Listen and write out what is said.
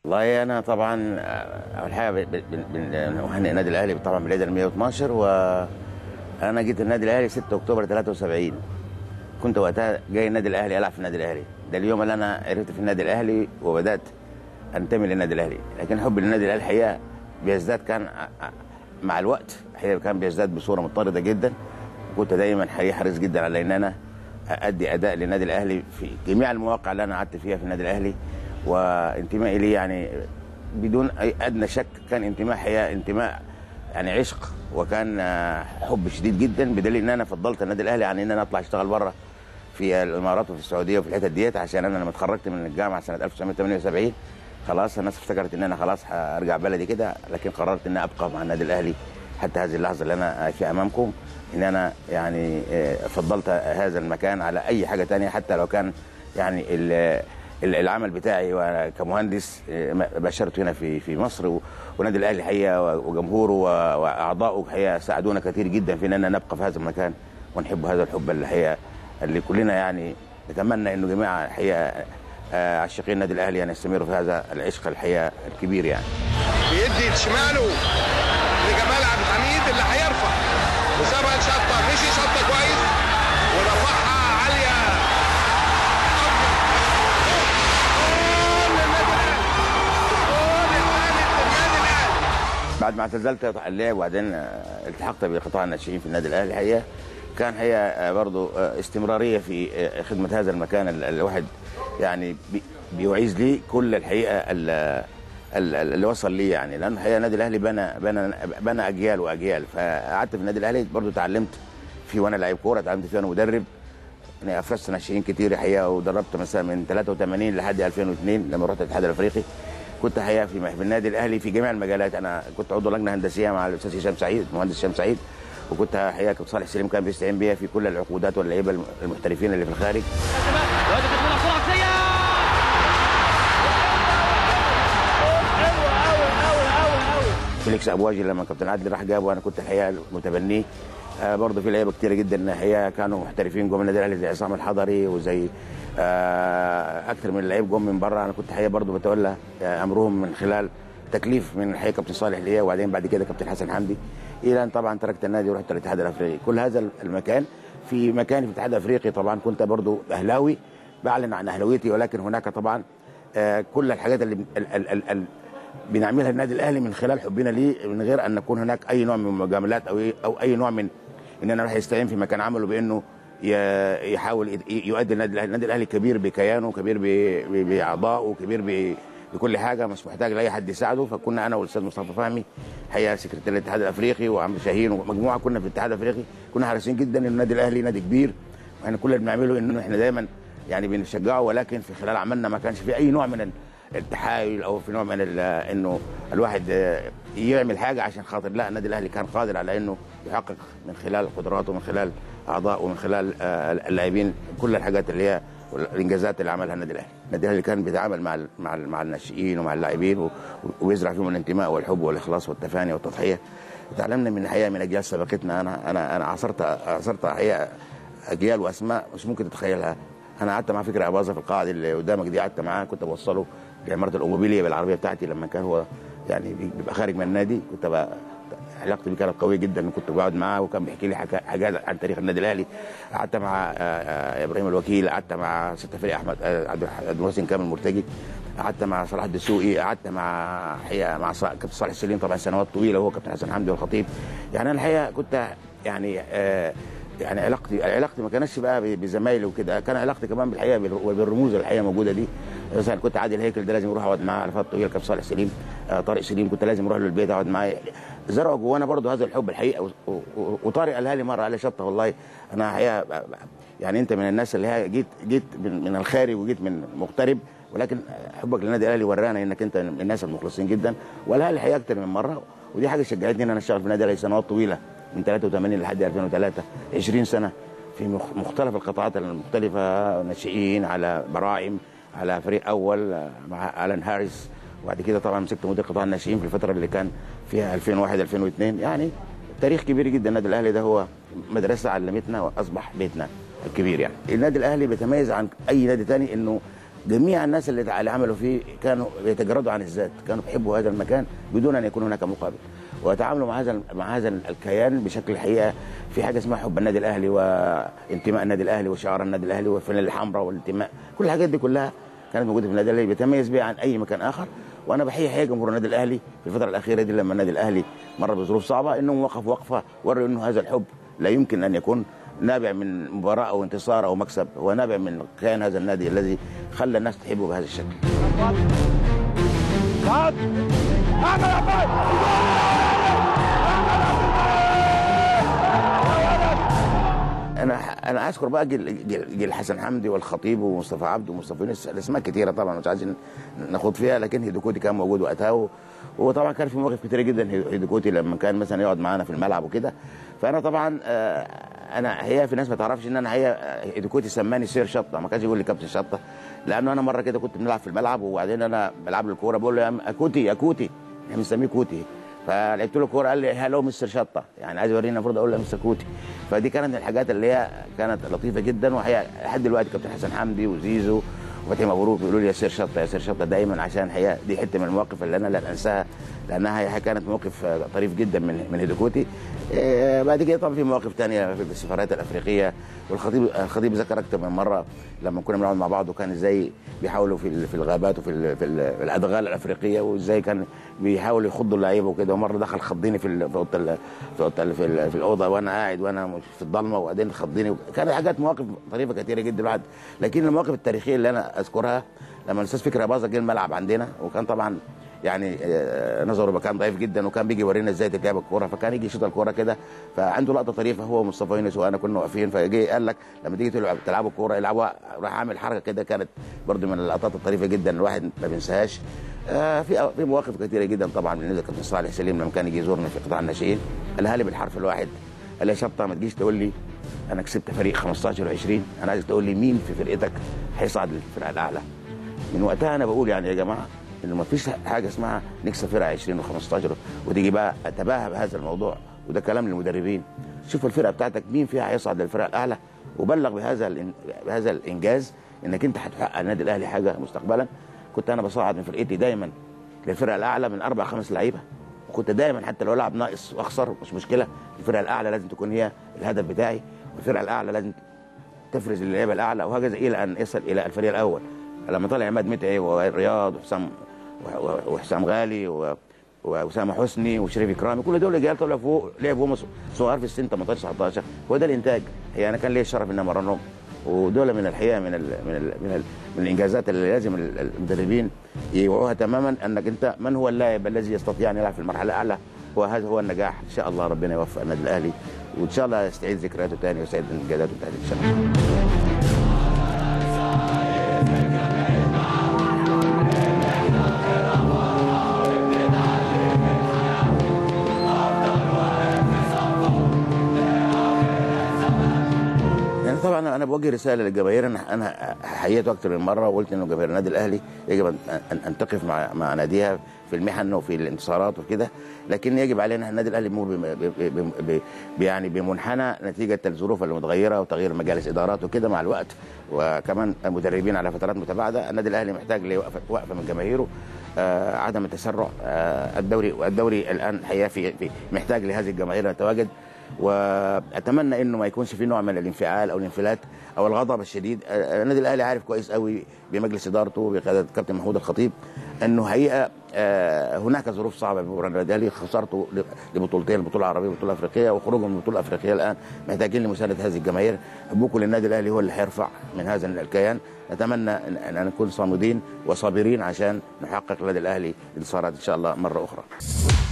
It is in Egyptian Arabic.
والله انا طبعا آه، اول حاجه ب- ب- بن- بنهنئ النادي الاهلي طبعا بالعيد ال 112 وانا جيت النادي الاهلي 6 اكتوبر 73 كنت وقتها جاي النادي الاهلي العب في النادي الاهلي ده اليوم اللي انا عرفت في النادي الاهلي وبدات انتمي للنادي الاهلي لكن حبي للنادي الاهلي الحقيقه بيزداد كان ع- ع- مع الوقت الحقيقه كان بيزداد بصوره مضطرده جدا كنت دايما حقيقي حريص جدا على ان انا ادي اداء للنادي الاهلي في جميع المواقع اللي انا قعدت فيها في النادي الاهلي وانتمائي ليه يعني بدون اي ادنى شك كان انتماء حقيقه انتماء يعني عشق وكان آه، حب شديد جدا بدليل ان انا فضلت النادي الاهلي عن ان انا اطلع اشتغل بره في الامارات وفي السعوديه وفي الحتت ديت عشان انا لما اتخرجت من الجامعه سنه 1978 خلاص الناس افتكرت ان انا خلاص هرجع بلدي كده لكن قررت ان ابقى مع النادي الاهلي حتى هذه اللحظه اللي انا في امامكم ان انا يعني آه، فضلت هذا المكان على اي حاجه تانية حتى لو كان يعني ال- ال- العمل بتاعي وانا كمهندس آه، ما- بشرت هنا في في مصر و- والنادي الاهلي الحقيقه وجمهوره و- واعضائه الحقيقه ساعدونا كثير جدا في اننا نبقى في هذا المكان ونحب هذا الحب اللي الحقيقه اللي كلنا يعني نتمنى انه جميع الحقيقه آه، عشاقين النادي الاهلي ان يستمروا في هذا العشق الحقيقه الكبير يعني بيدي شماله لجمال عبد الحميد اللي هيرفع وسابها شطه مشي شطه كويس ورفعها عاليه جول للنادي الاهلي جول الثالث للنادي الاهلي بعد ما اعتزلت اللعب وبعدين آه، التحقت بقطاع الناشئين في النادي الاهلي الحقيقه كان هي برضه استمراريه في آه، خدمه هذا المكان ال- الواحد يعني بي- بيعيز لي كل الحقيقه ال- ال- ال- اللي وصل لي يعني لان الحقيقه النادي الاهلي بنى بنى بنى اجيال واجيال فقعدت في النادي الاهلي برضه اتعلمت في وانا لعيب كوره اتعلمت فيه وانا مدرب انا افرزت ناشئين كتير الحقيقه ودربت مثلا من 83 لحد 2002 لما رحت الاتحاد الافريقي كنت حقيقه في في النادي الاهلي في جميع المجالات انا كنت عضو لجنه هندسيه مع الاستاذ هشام سعيد المهندس هشام سعيد وكنت حقيقه كابتن صالح سليم كان بيستعين بيا في كل العقودات واللعيبه الم- المحترفين اللي في الخارج وادي تكون بسرعه عكسيه فيليكس ابواجي لما كابتن عادل راح جابه انا كنت الحقيقه متبنيه آه برضه في لعيبه كتيره جدا الحقيقه كانوا محترفين جم النادي الاهلي زي عصام الحضري وزي آه اكثر من لعيب جم من بره انا كنت الحقيقه برضه بتولى آه امرهم من خلال تكليف من الحقيقه كابتن صالح ليا وبعدين بعد كده كابتن حسن حمدي الى ان طبعا تركت النادي ورحت الاتحاد الافريقي كل هذا المكان في مكاني في الاتحاد الافريقي طبعا كنت برضه اهلاوي بعلن عن اهلاويتي ولكن هناك طبعا آه كل الحاجات اللي ال ال ال ال بنعملها النادي الاهلي من خلال حبنا ليه من غير ان نكون هناك اي نوع من المجاملات او او اي نوع من ان انا راح يستعين في مكان عمله بانه ي- يحاول ي- يؤدي النادي الاهلي، النادي الاهلي كبير بكيانه، كبير ب- ب- باعضائه، كبير ب- بكل حاجه مش محتاج لاي حد يساعده فكنا انا والاستاذ مصطفى فهمي حقيقه سكرتير الاتحاد الافريقي وعمرو شاهين ومجموعه كنا في الاتحاد الافريقي كنا حريصين جدا ان النادي الاهلي نادي كبير واحنا كل اللي بنعمله انه احنا دايما يعني بنشجعه ولكن في خلال عملنا ما كانش في اي نوع من ال- التحايل او في نوع من ال- انه الواحد آه، يعمل حاجه عشان خاطر لا النادي الاهلي كان قادر على انه يحقق من خلال قدراته من خلال اعضائه ومن خلال آه، اللاعبين كل الحاجات اللي هي الانجازات اللي عملها النادي الاهلي، النادي الاهلي كان بيتعامل مع ال- مع ال- مع الناشئين ومع اللاعبين و- ويزرع فيهم الانتماء والحب والاخلاص والتفاني والتضحيه. تعلمنا من الحقيقه من اجيال سبقتنا انا انا انا عاصرت عاصرت حقيقه اجيال واسماء مش ممكن تتخيلها انا قعدت مع فكري اباظه في القاعده اللي قدامك دي قعدت معاه كنت بوصله لعماره الاوموبيليه بالعربيه بتاعتي لما كان هو يعني بيبقى خارج من النادي كنت بقى علاقتي بيه كانت قويه جدا كنت بقعد معاه وكان بيحكي لي حكا- حاجات عن تاريخ النادي الاهلي قعدت مع آه، آه، ابراهيم الوكيل قعدت مع ست فريق احمد آه، عبد الح- عبد المحسن كامل مرتجي قعدت مع صلاح الدسوقي قعدت مع حقيقه مع صا- كابتن صالح السليم طبعا سنوات طويله وهو كابتن حسن حمدي والخطيب يعني انا الحقيقه كنت يعني آه يعني علاقتي علاقتي ما كانتش بقى ب- بزمايلي وكده كان علاقتي كمان بالحقيقه بال- وبالرموز الحقيقه موجوده دي مثلا كنت عادل هيكل ده لازم اروح اقعد معاه على فتره طويله كابتن صالح سليم آه طارق سليم كنت لازم اروح له البيت اقعد معاه زرعوا جوانا برضه هذا الحب الحقيقه و- و- و- وطارق قالها لي مره قال لي شطه والله انا حقيقه ب- ب- يعني انت من الناس اللي هي جيت جيت من, من الخارج وجيت من مغترب ولكن حبك للنادي الاهلي ورانا انك انت من الناس المخلصين جدا وقالها لي الحقيقه اكتر من مره ودي حاجه شجعتني ان انا اشتغل في النادي الاهلي سنوات طويله من 83 لحد 2003 20 سنه في مخ- مختلف القطاعات المختلفه ناشئين على براعم على فريق اول آه، مع الان هاريس وبعد كده طبعا مسكت مدير قطاع الناشئين في الفتره اللي كان فيها 2001 2002 يعني تاريخ كبير جدا النادي الاهلي ده هو مدرسه علمتنا واصبح بيتنا الكبير يعني النادي الاهلي بيتميز عن اي نادي تاني انه جميع الناس اللي اللي عملوا فيه كانوا يتجردوا عن الذات كانوا بيحبوا هذا المكان بدون ان يكون هناك مقابل ويتعاملوا مع هذا مع هذا الكيان بشكل الحقيقه في حاجه اسمها حب النادي الاهلي وانتماء النادي الاهلي وشعار النادي الاهلي والفانيلا الحمراء والانتماء كل الحاجات دي كلها كانت موجوده في النادي الاهلي بيتميز بها عن اي مكان اخر وانا بحيي حقيقه جمهور النادي الاهلي في الفتره الاخيره دي لما النادي الاهلي مر بظروف صعبه انهم وقفوا وقفه وروا انه هذا الحب لا يمكن ان يكون نابع من مباراه او انتصار او مكسب هو نابع من كيان هذا النادي الذي خلى الناس تحبه بهذا الشكل انا انا اذكر بقى جيل, جيل, جيل حسن حمدي والخطيب ومصطفى عبده ومصطفى يونس الاسماء كثيره طبعا مش عايزين ناخوض فيها لكن هيدوكوتي كان موجود وقتها وهو طبعا كان في مواقف كثيره جدا هيدوكوتي لما كان مثلا يقعد معانا في الملعب وكده فانا طبعا آه انا هي في ناس ما تعرفش ان انا هي هيدوكوتي سماني سير شطه ما كانش يقول لي كابتن شطه لانه انا مره كده كنت بنلعب في الملعب وبعدين انا بلعب الكوره بقول له يا اكوتي يا كوتي احنا بنسميه كوتي فلعبت له الكوره قال لي هلو مستر شطه يعني عايز يوريني المفروض اقول له مستر كوتي فدي كانت من الحاجات اللي هي كانت لطيفه جدا وهي لحد دلوقتي كابتن حسن حمدي وزيزو وفتحي مبروك بيقولوا لي يا سير شطه يا سير شطه دايما عشان الحقيقه دي حته من المواقف اللي انا لا انساها لانها هي كانت موقف طريف جدا من من هيدوكوتي إيه بعد كده طبعا في مواقف ثانيه في السفارات الافريقيه والخطيب الخطيب ذكر اكثر من مره لما كنا بنقعد مع بعض وكان ازاي بيحاولوا في في الغابات وفي ال في, ال في الادغال الافريقيه وازاي كان بيحاولوا يخضوا اللعيبه وكده ومره دخل خضني في في اوضه في اوضه في, في الاوضه وانا قاعد وانا في الضلمه وبعدين خضني كانت حاجات مواقف طريفه كثيره جدا الواحد لكن المواقف التاريخيه اللي انا اذكرها لما الاستاذ فكري باظه جه الملعب عندنا وكان طبعا يعني نظره كان ضعيف جدا وكان بيجي يورينا ازاي تتلعب الكوره فكان يجي يشوط الكوره كده فعنده لقطه طريفه هو ومصطفى يونس وانا كنا واقفين فجي قال لك لما تيجي تلعب تلعبوا الكوره العبوا راح عامل حركه كده كانت برضو من اللقطات الطريفه جدا الواحد ما بينساهاش آه في في مواقف كثيره جدا طبعا بالنسبه لكابتن صالح سليم لما كان يجي يزورنا في قطاع الناشئين قالها لي بالحرف الواحد قال لي يا شطه ما تجيش تقول لي انا كسبت فريق 15 و20 انا عايز تقول لي مين في فرقتك هيصعد للفرقه الاعلى من وقتها انا بقول يعني يا جماعه انه ما فيش حاجه اسمها نكسب فرقه 20 و15 وتيجي بقى اتباهى بهذا الموضوع وده كلام للمدربين شوف الفرقه بتاعتك مين فيها هيصعد للفرقه الاعلى وبلغ بهذا بهذا الانجاز انك انت هتحقق النادي الاهلي حاجه مستقبلا كنت انا بصعد من فرقتي دايما للفرقه الاعلى من اربع خمس لعيبه وكنت دايما حتى لو العب ناقص واخسر مش مشكله الفرقه الاعلى لازم تكون هي الهدف بتاعي والفرقه الاعلى لازم تفرز اللعيبه الاعلى وهكذا الى ان يصل الى الفريق الاول لما طلع عماد متعب ورياض وحسام وحسام غالي واسامه حسني وشريف اكرامي كل دول رجال طلعوا فوق لعبوا هم صغار في السن 18 19 هو ده الانتاج هي انا كان لي الشرف ان امرنهم ودول من الحقيقه من ال من ال من, ال من الانجازات اللي لازم المدربين يوعوها تماما انك انت من هو اللاعب الذي يستطيع ان يلعب في المرحله الاعلى وهذا هو النجاح ان شاء الله ربنا يوفق النادي الاهلي وان شاء الله يستعيد ذكرياته ثاني ويستعيد انجازاته ثاني ان شاء الله طبعا انا بوجه رساله للجماهير انا انا حييته اكثر من مره وقلت انه جماهير النادي الاهلي يجب ان ان تقف مع مع ناديها في المحن وفي الانتصارات وكده لكن يجب علينا النادي الاهلي يمر يعني بمنحنى نتيجه الظروف المتغيره وتغيير مجالس ادارات وكده مع الوقت وكمان مدربين على فترات متباعده النادي الاهلي محتاج لوقفه من جماهيره آه عدم التسرع آه الدوري والدوري الان الحقيقه في, في محتاج لهذه الجماهير ان تتواجد واتمنى انه ما يكونش في نوع من الانفعال او الانفلات او الغضب الشديد النادي الاهلي عارف كويس قوي بمجلس ادارته بقياده الكابتن محمود الخطيب انه حقيقه هناك ظروف صعبه بمباراه النادي الاهلي خسارته لبطولتين البطوله العربيه والبطوله الافريقيه وخروجه من البطوله الافريقيه الان محتاجين لمسانده هذه الجماهير حبكم للنادي الاهلي هو اللي هيرفع من هذا الكيان نتمنى ان نكون صامدين وصابرين عشان نحقق للنادي الاهلي انتصارات ان شاء الله مره اخرى